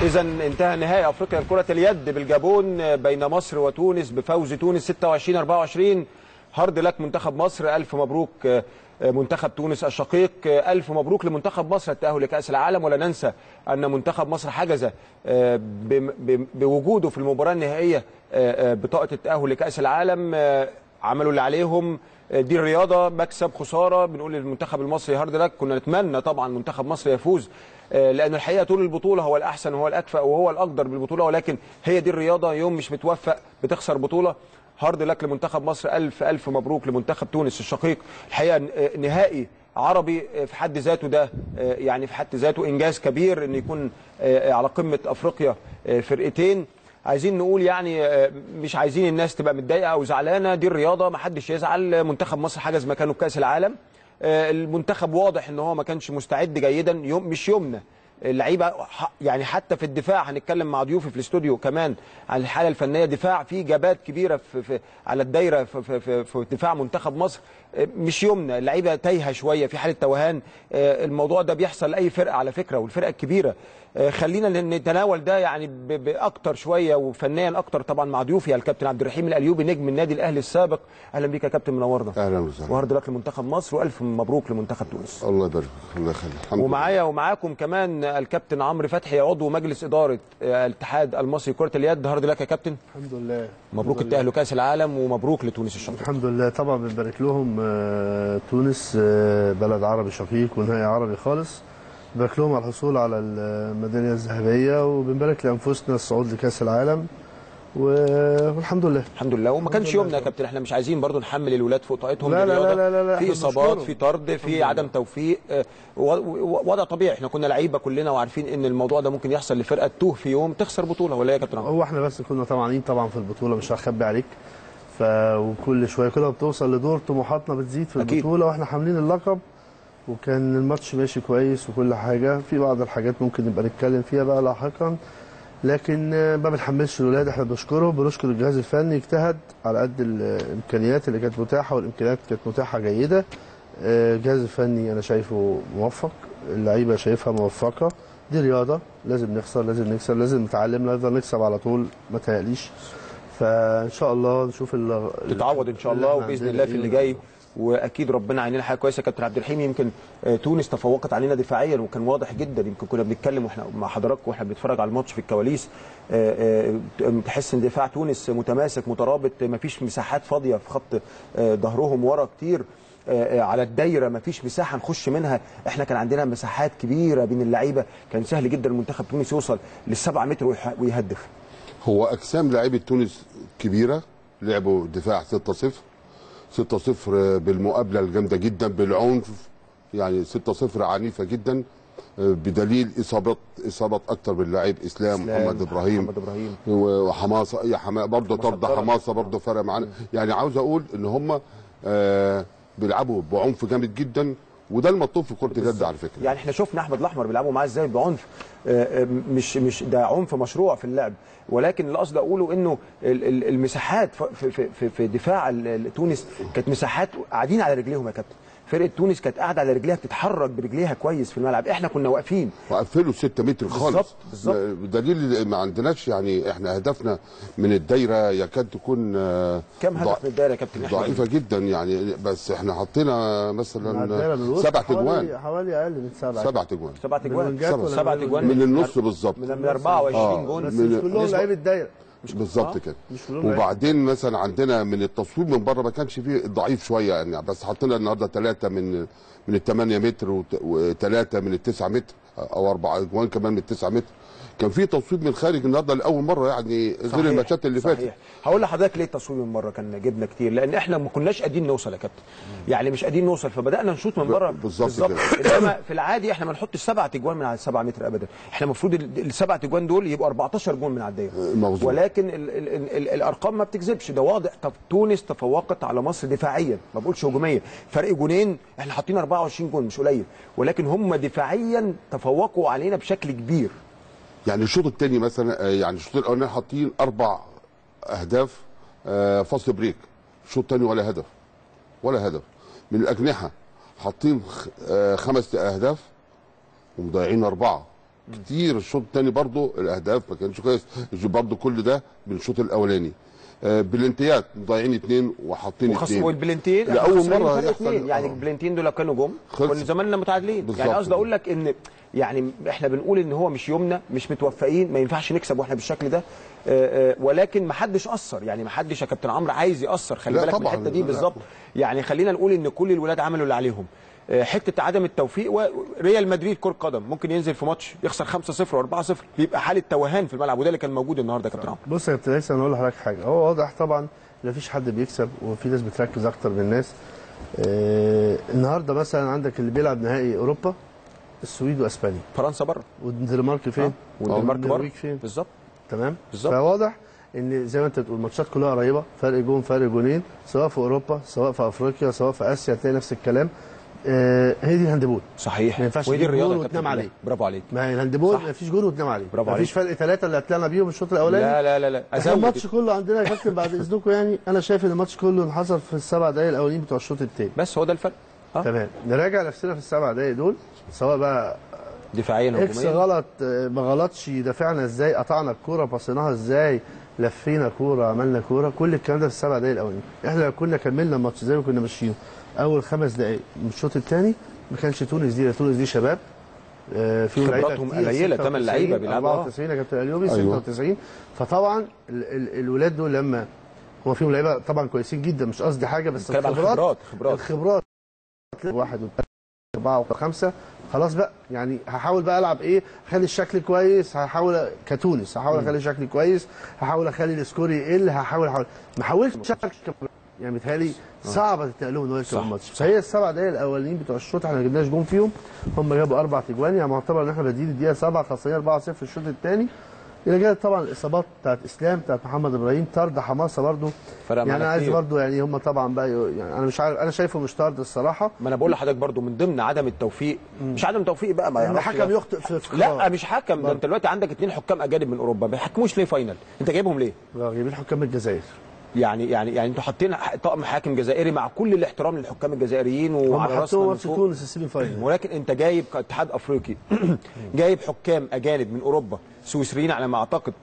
إذا انتهى نهائي أفريقيا لكرة اليد بالجابون بين مصر وتونس بفوز تونس 26 24 هارد لك منتخب مصر ألف مبروك منتخب تونس الشقيق ألف مبروك لمنتخب مصر التأهل لكأس العالم ولا ننسى أن منتخب مصر حجز بوجوده في المباراة النهائية بطاقة التأهل لكأس العالم عملوا اللي عليهم دي الرياضه مكسب خساره بنقول للمنتخب المصري هارد لك كنا نتمنى طبعا منتخب مصر يفوز لان الحقيقه طول البطوله هو الاحسن وهو الاكفأ وهو الاقدر بالبطوله ولكن هي دي الرياضه يوم مش متوفق بتخسر بطوله هارد لك لمنتخب مصر الف الف مبروك لمنتخب تونس الشقيق الحقيقه نهائي عربي في حد ذاته ده يعني في حد ذاته انجاز كبير ان يكون على قمه افريقيا فرقتين عايزين نقول يعني مش عايزين الناس تبقى متضايقه او زعلانه دي الرياضه ما حدش يزعل منتخب مصر حجز مكانه في كاس العالم المنتخب واضح ان هو ما كانش مستعد جيدا يوم مش يومنا اللعيبه يعني حتى في الدفاع هنتكلم مع ضيوفي في الاستوديو كمان عن الحاله الفنيه دفاع في جبات كبيره في, في على الدايره في, في, في, في دفاع منتخب مصر مش يومنا اللعيبه تايهه شويه في حاله توهان الموضوع ده بيحصل لاي فرقه على فكره والفرقه الكبيره خلينا نتناول ده يعني باكتر شويه وفنيا اكتر طبعا مع ضيوفي الكابتن عبد الرحيم الايوبي نجم النادي الاهلي السابق اهلا بيك يا كابتن منورنا اهلا وسهلا وهارد لك لمنتخب مصر والف مبروك لمنتخب تونس الله يبارك الله يخليك الحمد ومعايا ومعاكم كمان الكابتن عمرو فتحي عضو مجلس اداره الاتحاد المصري لكره اليد هارد لك يا كابتن الحمد لله مبروك التاهل لكاس العالم ومبروك لتونس الشقيق الحمد لله طبعا بنبارك لهم تونس بلد عربي شقيق ونهائي عربي خالص بنبارك لهم على الحصول على الميداليه الذهبيه وبنبارك لانفسنا الصعود لكاس العالم والحمد لله الحمد لله وما كانش يومنا يا كابتن احنا مش عايزين برضو نحمل الولاد فوق طاقتهم لا لا لا لا لا في اصابات في طرد في عدم توفيق وضع طبيعي احنا كنا لعيبه كلنا وعارفين ان الموضوع ده ممكن يحصل لفرقه تتوه في يوم تخسر بطوله ولا ايه يا كابتن هو احنا بس كنا طمعانين طبعا في البطوله مش هخبي عليك ف وكل شويه كده بتوصل لدور طموحاتنا بتزيد في أكيد. البطوله واحنا حاملين اللقب وكان الماتش ماشي كويس وكل حاجه في بعض الحاجات ممكن نبقى نتكلم فيها بقى لاحقا لكن ما بنحملش الولاد احنا بنشكرهم بنشكر الجهاز الفني اجتهد على قد الامكانيات اللي كانت متاحه والامكانيات كانت متاحه جيده الجهاز الفني انا شايفه موفق اللعيبه شايفها موفقه دي رياضه لازم نخسر لازم نكسب لازم نتعلم نقدر نكسب على طول ما تهيأليش فان شاء الله نشوف ال تتعوض ان شاء الله وباذن الله في اللي جاي واكيد ربنا عينينا حاجه كويسه كابتن عبد الرحيم يمكن تونس تفوقت علينا دفاعيا وكان واضح جدا يمكن كنا بنتكلم واحنا مع حضراتكم واحنا بنتفرج على الماتش في الكواليس تحس ان دفاع تونس متماسك مترابط مفيش مساحات فاضيه في خط ظهرهم ورا كتير على الدايره مفيش مساحه نخش منها احنا كان عندنا مساحات كبيره بين اللعيبه كان سهل جدا المنتخب تونس يوصل للسبعة متر ويهدف هو اجسام لاعيبه تونس كبيره لعبوا دفاع 6-0 6-0 بالمقابله الجامده جدا بالعنف يعني 6-0 عنيفه جدا بدليل اصابات اصابات اكتر باللاعب اسلام, اسلام محمد ابراهيم محمد ابراهيم وحماسه اي حما برضه طرد حماسه برضه فرق معانا يعني عاوز اقول ان هم آه بيلعبوا بعنف جامد جدا وده المطلوب في كره اليد على فكره يعني احنا شفنا احمد الاحمر بيلعبوا معاه ازاي بعنف مش مش ده عنف مشروع في اللعب ولكن اللي قصدي اقوله انه المساحات في في في دفاع تونس كانت مساحات قاعدين على رجليهم يا كابتن فرقه تونس كانت قاعده على رجليها بتتحرك برجليها كويس في الملعب احنا كنا واقفين وقفلوا 6 متر خالص بالظبط بالظبط بدليل ما عندناش يعني احنا هدفنا من الدايره يكاد تكون كم هدف من الدايره يا كابتن ضعيفه جدا يعني بس احنا حطينا مثلا سبع تجوان حوالي اقل من سبعه سبع تجوان سبع تجوان سبع تجوان من النص بالظبط من 24 جون بس مش كلهم لعيبه الدايره مش بالظبط كده وبعدين مثلا عندنا من التصوير من بره ما كانش فيه ضعيف شويه يعني بس حطينا النهارده ثلاثه من من ال 8 متر وثلاثه من ال 9 متر او اربعه اجوان كمان من ال 9 متر كان في تصويب من الخارج النهارده لاول مره يعني غير الماتشات اللي فاتت صحيح هقول لحضرتك ليه التصويب من بره كان جبنا كتير لان احنا ما كناش قادرين نوصل يا كابتن يعني مش قادرين نوصل فبدانا نشوط من بره بالظبط انما في العادي احنا ما نحطش سبع تجوان من على السبعة متر ابدا احنا المفروض السبع تجوان دول يبقوا 14 جون من على الدايره ولكن ال ال ال ال الارقام ما بتكذبش ده واضح طب تونس تفوقت على مصر دفاعيا ما بقولش هجوميا فرق جونين احنا حاطين 24 جون مش قليل ولكن هم دفاعيا تفوقوا علينا بشكل كبير يعني الشوط الثاني مثلا يعني الشوط الاولاني حاطين اربع اهداف فاست بريك الشوط الثاني ولا هدف ولا هدف من الاجنحه حاطين خمس اهداف ومضيعين اربعه كتير الشوط الثاني برضو الاهداف ما كانش كويس برضو كل ده من الشوط الاولاني آه، بلنتيات ضايعين اثنين وحاطين وخصموا اثنين البلنتين لأول إحنا خسرانين مرة فرق يحصل- اتنين. يعني آه. البلنتين دول لو كانوا جم خلص. كنا زماننا متعادلين بالظبط. يعني قصدي اقول لك ان يعني احنا بنقول ان هو مش يومنا مش متوفقين ما ينفعش نكسب واحنا بالشكل ده آه، آه، ولكن ما حدش اثر يعني ما حدش يا كابتن عمرو عايز ياثر خلي لا بالك من طبعاً. الحته دي لا. بالظبط يعني خلينا نقول ان كل الولاد عملوا اللي عليهم آه، حته عدم التوفيق وريال مدريد كره قدم ممكن ينزل في ماتش يخسر 5-0 و4-0 بيبقى حاله توهان في الملعب وده اللي كان موجود النهارده يا كابتن عمرو بص يا كابتن هيثم انا اقول لحضرتك حاجه هو واضح طبعا ان مفيش حد بيكسب وفي ناس بتركز اكتر من الناس آه النهارده مثلا عندك اللي بيلعب نهائي اوروبا السويد واسبانيا فرنسا بره والدنمارك فين؟ والدنمارك بره والنرويج فين؟ بالظبط تمام بالظبط. فواضح ان زي ما انت بتقول الماتشات كلها قريبه فرق جون فرق جونين سواء في اوروبا سواء في افريقيا سواء في اسيا هتلاقي نفس الكلام آه هي دي الهاندبول صحيح ما ينفعش وهي دي تجيب الرياضه جول يا كابتن وتنام بالله. عليه. برافو عليك ما هي الهاندبول صح. ما فيش جون وتنام عليه برافو ما فيش فرق ثلاثه اللي طلعنا بيهم الشوط الاولاني لا لا لا لا احنا أزود الماتش كله عندنا يا كابتن بعد اذنكم يعني انا شايف ان الماتش كله انحصر في السبع دقايق الاولين بتوع الشوط الثاني بس هو ده الفرق اه تمام نراجع نفسنا في السبع دقايق دول سواء بقى دفاعيا اكس هجوميا غلط آه، ما غلطش دافعنا ازاي قطعنا الكوره باصيناها ازاي لفينا كوره عملنا كوره كل الكلام ده في السبع دقايق الاولين احنا لو كنا كملنا الماتش زي ما كنا ماشيين اول خمس دقايق من الشوط الثاني ما كانش تونس دي تونس دي شباب آه، فيهم لعيبه خبراتهم كتير، قليلة، تمن 96 لعيبة بيلعبوا، آه. 94 يا كابتن اليوبي أيوة. 96 فطبعا ال ال الولاد دول لما هو فيهم لعيبه طبعا كويسين جدا مش قصدي حاجه بس بتكلم على الخبرات خبرات الخبرات واحد واثنين أربعة وخمسة خلاص بقى يعني هحاول بقى ألعب إيه أخلي الشكل كويس هحاول كتونس هحاول أخلي الشكل كويس هحاول أخلي السكور يقل هحاول هحاول ما حاولش شكل يعني بيتهيألي صعبة تتقلهم إن هو يكسب صح، الماتش فهي السبع دقايق الأولانيين بتوع الشوط إحنا ما جبناش جون فيهم هم جابوا أربع تجوان يعني معتبر إن إحنا بادئين الدقيقة 7 خسرانين 4-0 في الشوط الثاني إلى جانب طبعا الإصابات بتاعت إسلام بتاعت محمد إبراهيم طرد حماسة برضو فرق يعني معانا أنا عايز كتير. برضو يعني هم طبعا بقى يعني أنا مش عارف أنا شايفه مش طرد الصراحة ما انا بقول لحضرتك برضو من ضمن عدم التوفيق مش عدم توفيق بقى ما ان يعرفش حكم ده. يخطئ في في لا قرار. مش حكم ده انت دلوقتي عندك اثنين حكام اجانب من اوروبا ما بيحكموش ليه فاينل انت جايبهم ليه لا، جايبين حكام الجزائر يعني يعني يعني انتوا حاطين طقم حاكم جزائري مع كل الاحترام للحكام الجزائريين هم وعلى راسنا حطوا من ماتش فوق. تونس السيمي فاينل ولكن انت جايب كاتحاد افريقي جايب حكام اجانب من اوروبا سويسريين على ما اعتقد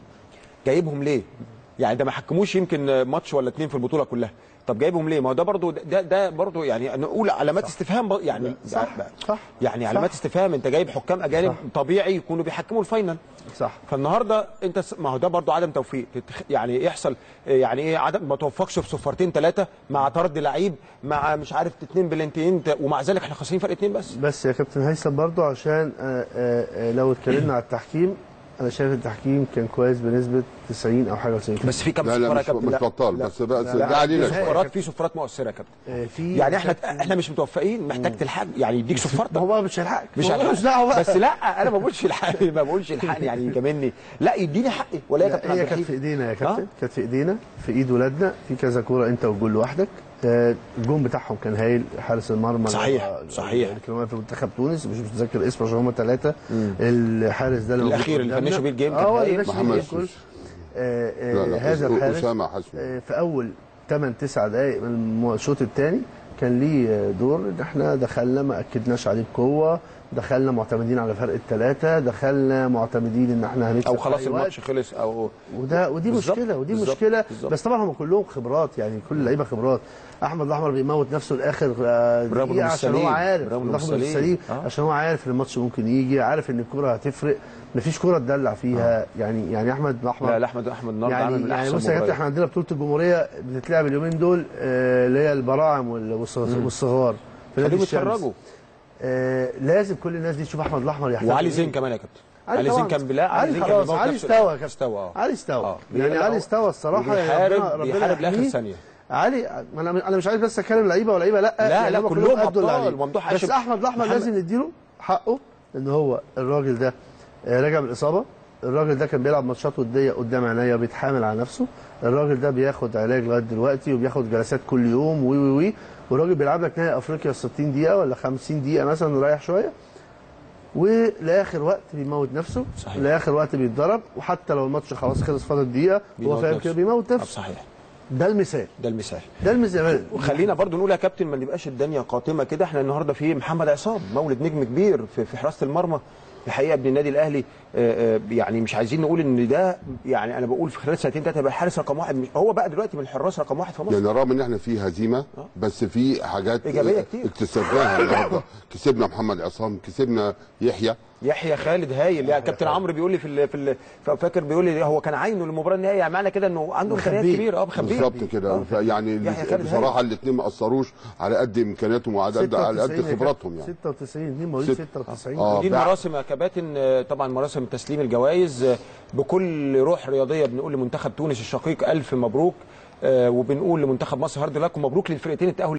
جايبهم ليه؟ يعني ده ما حكموش يمكن ماتش ولا اتنين في البطوله كلها طب جايبهم ليه؟ ما هو ده برضو ده ده برضو يعني نقول علامات استفهام بر- يعني صح صح يعني صح. علامات استفهام انت جايب حكام اجانب صح. طبيعي يكونوا بيحكموا الفاينل صح فالنهارده انت س- ما هو ده برضو عدم توفيق تتخ- يعني يحصل يعني ايه عدم ما توفقش في صفارتين ثلاثه مع طرد لعيب مع مش عارف اتنين بلنتين ت- ومع ذلك احنا خاسرين فرق اتنين بس بس يا كابتن هيثم برضو عشان آه، آه، آه، لو اتكلمنا على التحكيم انا شايف التحكيم كان كويس بنسبه 90 او حاجه و90 بس في كام لا لا صفاره يا مش, كابتن مش لا. بطال لا. بس بقى لا، ده علينا لا، شوية. صفارات في صفارات مؤثره يا كابتن آه، في يعني احنا احنا مش متوفقين محتاج تلحق يعني يديك ما صفارتك هو بقى مش هيلحقك مش ما هو مش دعوه هلحق بقى بس لا انا ما بقولش الحق ما بقولش الحق يعني يجاملني لا يديني حقي ولا يا لا، كابتن هي عبد كانت الحليم؟ في ايدينا يا كابتن آه؟ كانت في ايدينا في ايد ولادنا في كذا كوره انت والجول لوحدك آه، الجون بتاعهم كان هايل حارس المرمى صحيح، اللي هو- صحيح. اللي كان واقف في منتخب تونس مش متذكر اسمه عشان هم ثلاثه الحارس ده اللي موجود الأخير اللي قدامنا. فنشوا بيه الجيم كان اه هايل. اللي فنشوا بيه محمد الجيم كله. سوسي. آه، آه، لا لا هذا أس- الحارس أسامة حسني. آه، في اول 8 9 دقائق من الم- الشوط الثاني كان ليه آه، دور ان احنا دخلنا ما اكدناش عليه بقوه دخلنا معتمدين على فرق الثلاثه دخلنا معتمدين ان احنا هنكسب او في خلاص أي وقت. الماتش خلص او وده ودي بالظبط، مشكله ودي بالظبط، مشكله بالظبط. بس طبعا هم كلهم خبرات يعني كل اللعيبه خبرات احمد الاحمر بيموت نفسه لاخر آه، برغم دقيقه إنه عشان هو بالسليم، عارف برغم إنه بالرغم من بالسليم. السليم آه. عشان هو عارف ان الماتش ممكن يجي عارف ان الكوره هتفرق مفيش كوره تدلع فيها يعني يعني احمد الاحمر لا لا احمد احمد النهارده عامل يعني من يعني احسن بص يا كابتن مباريات. احنا عندنا بطوله الجمهوريه بتتلعب اليومين دول آه، اللي هي البراعم وال- والصغ- والصغار في نادي خليهم الشمس. يتفرجوا آه، لازم كل الناس دي تشوف احمد الاحمر يحتاج وعلي إيه. زين كمان يا كابتن علي علي زين طبعاً. كان بلا علي زين كان خلاص بيموت علي نفسه. استوى يا كابتن استوى اه علي استوى آه. يعني لا، علي هو استوى الصراحه يعني بيحارب ربنا- ربنا بيحارب لاخر يحميه. ثانيه علي ما انا انا مش عايز بس اتكلم لعيبه ولعيبه لا لا، يعني لا، هم كلهم أدوا اللي أبطال. عليهم. ممدوح بس هاشم. احمد الاحمر محمد. لازم نديله حقه ان هو الراجل ده آه، راجع من الاصابه الراجل ده كان بيلعب ماتشات وديه قدام عينيا بيتحامل على نفسه الراجل ده بياخد علاج لغايه دلوقتي وبياخد جلسات كل يوم وي وي وي والراجل بيلعب لك نهائي افريقيا 60 دقيقه ولا 50 دقيقه مثلا رايح شويه ولاخر وقت بيموت نفسه صحيح. لاخر وقت بيتضرب وحتى لو الماتش خلاص خلص فاضل دقيقه هو بيموت فاهم نفسه. كده بيموت آه، نفسه صحيح ده المثال ده المثال ده المثال وخلينا برضو نقول يا كابتن ما نبقاش الدنيا قاتمه كده احنا النهارده في محمد عصام مولد نجم كبير في, في حراسه المرمى الحقيقه ابن النادي الاهلي آه، آه، يعني مش عايزين نقول ان ده يعني انا بقول في خلال سنتين ثلاثه يبقى الحارس رقم واحد مش- هو بقى دلوقتي من الحراس رقم واحد في مصر يعني رغم ان احنا في هزيمه بس في حاجات إيجابية آه، كتير. اكتسبناها النهارده كسبنا محمد عصام كسبنا يحيى يحيى خالد هايل يعني كابتن عمرو بيقول لي في ال في ال فاكر بيقول لي هو كان عينه للمباراه النهائيه يعني معنى كده انه عنده امكانيات مخبيه. كبيره اه مخبيه بالظبط كده آه. يعني يحيى خالد بصراحه الاثنين ما اثروش على قد امكانياتهم وعلى قد على قد 96 خبراتهم يعني 96 اثنين مواليد ست- 96 آه. دي بع- المراسم يا كباتن آه، طبعا مراسم تسليم الجوائز آه، بكل روح رياضيه بنقول لمنتخب تونس الشقيق الف مبروك آه، وبنقول لمنتخب مصر هارد لك ومبروك للفرقتين التاهل